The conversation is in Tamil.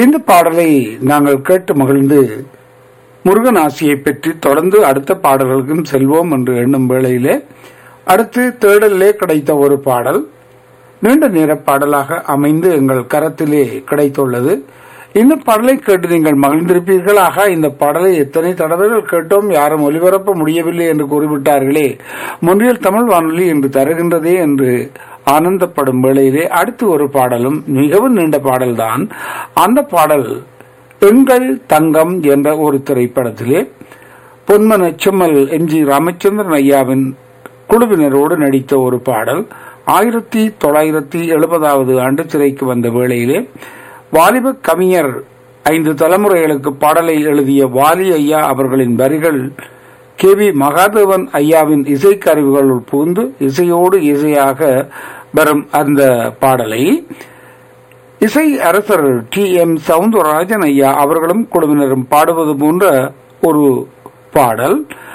இந்த பாடலை நாங்கள் கேட்டு மகிழ்ந்து முருகன் ஆசியை பெற்று தொடர்ந்து அடுத்த பாடல்களுக்கும் செல்வோம் என்று எண்ணும் வேளையிலே அடுத்து தேடலிலே கிடைத்த ஒரு பாடல் நீண்ட நேர பாடலாக அமைந்து எங்கள் கரத்திலே கிடைத்துள்ளது இந்த பாடலை கேட்டு நீங்கள் மகிழ்ந்திருப்பீர்கள் ஆகா இந்த பாடலை எத்தனை தடவைகள் கேட்டோம் யாரும் ஒலிபரப்ப முடியவில்லை என்று கூறிவிட்டார்களே முன்றியல் தமிழ் வானொலி என்று தருகின்றதே என்று ஆனந்தப்படும் வேளையிலே அடுத்து ஒரு பாடலும் மிகவும் நீண்ட பாடல்தான் அந்த பாடல் எங்கள் தங்கம் என்ற ஒரு திரைப்படத்திலே பொன்மன செம்மல் எம் ஜி ராமச்சந்திரன் ஐயாவின் குழுவினரோடு நடித்த ஒரு பாடல் ஆயிரத்தி தொள்ளாயிரத்தி எழுபதாவது ஆண்டு திரைக்கு வந்த வேளையிலே வாலிப கவிஞர் ஐந்து தலைமுறைகளுக்கு பாடலை எழுதிய வாலி ஐயா அவர்களின் வரிகள் கே வி மகாதேவன் ஐயாவின் இசைக்கருவிகளுள் புகுந்து இசையோடு இசையாக வரும் அந்த பாடலை இசை அரசர் டி எம் சவுந்தரராஜன் ஐயா அவர்களும் குழுவினரும் பாடுவது போன்ற ஒரு பாடல்